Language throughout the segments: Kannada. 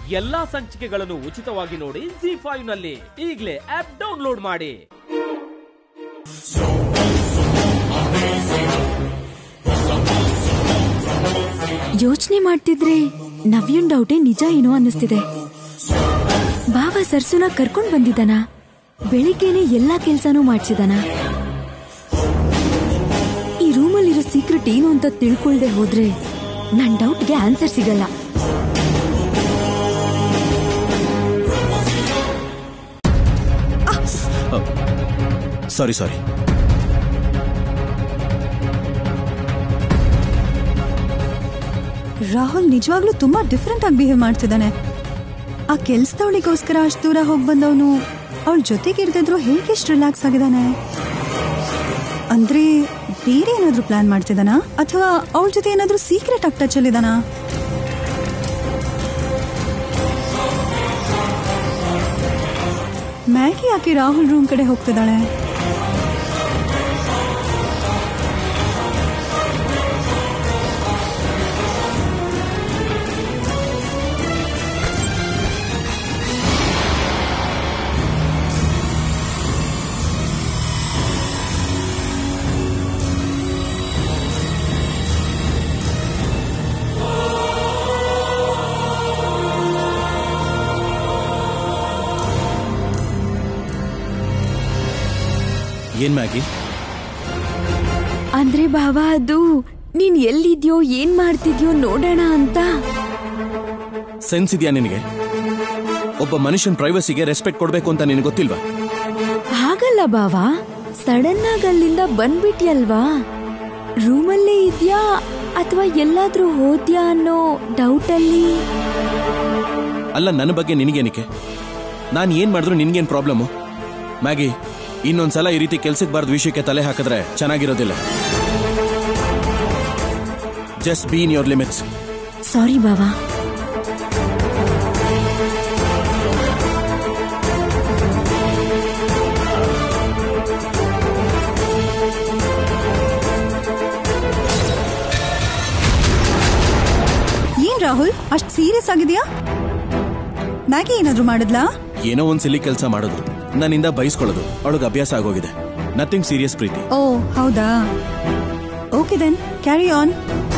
ಎಲ್ಲಾ ಸಂಚಿಕೆಗಳನ್ನು ಉಚಿತವಾಗಿ ನೋಡಿ ಜಿ ಫೈವ್ ನಲ್ಲಿ ಈಗಲೇ ಆಪ್ ಡೌನ್ಲೋಡ್ ಮಾಡಿ ಯೋಚನೆ ಮಾಡ್ತಿದ್ರೆ ನವ್ಯನ್ ಡೌಟೇ ನಿಜ ಏನೋ ಅನ್ನಿಸ್ತಿದೆ ಬಾವ ಸರ್ಸುನ ಕರ್ಕೊಂಡ್ ಬಂದಿದ್ದಾನ ಬೆಳಿಗ್ಗೆನೆ ಎಲ್ಲಾ ಕೆಲ್ಸಾನೂ ಮಾಡ್ಸಿದಾನ ಈ ರೂಮಲ್ಲಿರೋ ಸೀಕ್ರೆಟ್ ಏನು ಅಂತ ತಿಳ್ಕೊಳ್ದೆ ಹೋದ್ರೆ ನನ್ ಡೌಟ್ಗೆ ಆನ್ಸರ್ ಸಿಗಲ್ಲ ಸಾರಿ ಸಾರಿ ರಾಹುಲ್ ನಿಜವಾಗ್ಲೂ ತುಂಬಾ ಡಿಫ್ರೆಂಟ್ ಆಗಿ ಬಿಹೇವ್ ಮಾಡ್ತಿದ್ದಾನೆ ಆ ಕೆಲ್ಸದವಳಿಗೋಸ್ಕರ ಅಷ್ಟು ದೂರ ಹೋಗಿ ಬಂದವನು ಅವಳ ಜೊತೆಗೆ ಇರ್ದಿದ್ರು ಹೇಗೆ ಇಷ್ಟು ರಿಲ್ಯಾಕ್ಸ್ ಆಗಿದ್ದಾನೆ ಅಂದ್ರೆ ಬೇರೆ ಏನಾದ್ರೂ ಪ್ಲಾನ್ ಮಾಡ್ತಿದ್ದಾನ ಅಥವಾ ಅವಳ ಜೊತೆ ಏನಾದ್ರೂ ಸೀಕ್ರೆಟ್ ಆಗಿ ಟಚ್ ಅಲ್ಲಿದಾನ ಮ್ಯಾಗಿ ಯಾಕೆ ರಾಹುಲ್ ರೂಮ್ ಕಡೆ ಹೋಗ್ತಿದ್ದಾಳೆ ಏನ್ ಮ್ಯಾಗಿ ಅಂದ್ರೆ ಬಾವ ಅದು ನೀನ್ ಎಲ್ಲಿದ್ಯೋ ಏನ್ ಮಾಡ್ತಿದ್ಯೋ ನೋಡೋಣ ಅಂತ ಸೆನ್ಸ್ ಇದೆಯಾ ನಿನಗೆ ಒಬ್ಬ ಮನುಷ್ಯನ್ ಪ್ರೈವಸಿಗೆ ರೆಸ್ಪೆಕ್ಟ್ ಕೊಡ್ಬೇಕು ಅಂತ ನಿನಗೆ ಗೊತ್ತಿಲ್ವಾ ಹಾಗಲ್ಲ ಬಾವ ಸಡನ್ ಆಗಿ ಅಲ್ಲಿಂದ ಬಂದ್ಬಿಟ್ಯಲ್ವಾ ರೂಮಲ್ಲೇ ಇದ್ಯಾ ಅಥವಾ ಎಲ್ಲಾದ್ರೂ ಹೋದ್ಯಾ ಅನ್ನೋ ಡೌಟ್ ಅಲ್ಲಿ ಅಲ್ಲ ನನ್ನ ಬಗ್ಗೆ ನಿನಗೇನಿಕೆ ನಾನು ಏನ್ ಮಾಡಿದ್ರು ನಿನ್ಗೇನ್ ಪ್ರಾಬ್ಲಮ್ಮು ಮ್ಯಾಗಿ ಇನ್ನೊಂದ್ಸಲ ಈ ರೀತಿ ಕೆಲ್ಸಕ್ಕೆ ಬಾರ್ದು ವಿಷಯಕ್ಕೆ ತಲೆ ಹಾಕಿದ್ರೆ ಚೆನ್ನಾಗಿರೋದಿಲ್ಲ just be in your limits sorry ಬಾವಾ ಏನ್ ರಾಹುಲ್ ಅಷ್ಟ್ ಸೀರಿಯಸ್ ಆಗಿದ್ಯಾ ಮ್ಯಾಗಿ ಏನಾದ್ರೂ ಮಾಡಿದ್ಲಾ ಏನೋ ಒಂದ್ ಸಿಲಿ ಕೆಲಸ ಮಾಡೋದು ನನ್ನಿಂದ ಬಯಸ್ಕೊಳ್ಳೋದು ಅವಳಿಗೆ ಅಭ್ಯಾಸ ಆಗೋಗಿದೆ ನಥಿಂಗ್ ಸೀರಿಯಸ್ ಪ್ರೀತಿ ಓ ಹೌದಾ ಓಕೆ ದೆನ್ ಕ್ಯಾರಿ ಆನ್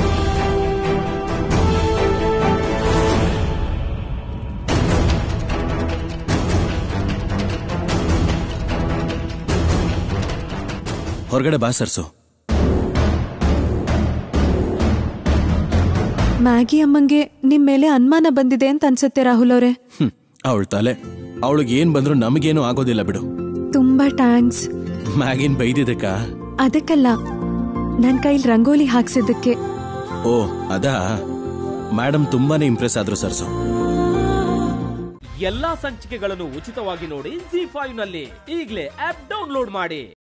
ಹೊರಗಡೆ ಬಾ ಸರ್ಸು ಮ್ಯಾಗಿ ಅಮ್ಮಂಗೆ ನಿಮ್ ಮೇಲೆ ಅನುಮಾನ ಬಂದಿದೆ ಅಂತ ಅನ್ಸುತ್ತೆ ರಾಹುಲ್ ಅವರೇ ಹ್ಮ್ ಅವಳ ತಲೆ ಅವಳಿಗೆ ಏನ್ ಬಂದ್ರು ನಮಗೇನು ಆಗೋದಿಲ್ಲ ಬಿಡು ತುಂಬಾ ಟ್ಯಾಂಕ್ಸ್ ಮ್ಯಾಗಿನ್ ಬೈದಿದ್ದಕ್ಕ ಅದಕ್ಕಲ್ಲ ನನ್ ಕೈಲಿ ರಂಗೋಲಿ ಹಾಕ್ಸಿದ್ದಕ್ಕೆ ಓ ಅದಾ ಮೇಡಮ್ ತುಂಬಾನೇ ಇಂಪ್ರೆಸ್ ಆದ್ರು ಸರ್ಸು ಎಲ್ಲಾ ಸಂಚಿಕೆಗಳನ್ನು ಉಚಿತವಾಗಿ ನೋಡಿ ಜಿ ಫೈವ್ ನಲ್ಲಿ ಈಗಲೇ ಆಪ್ ಡೌನ್ಲೋಡ್ ಮಾಡಿ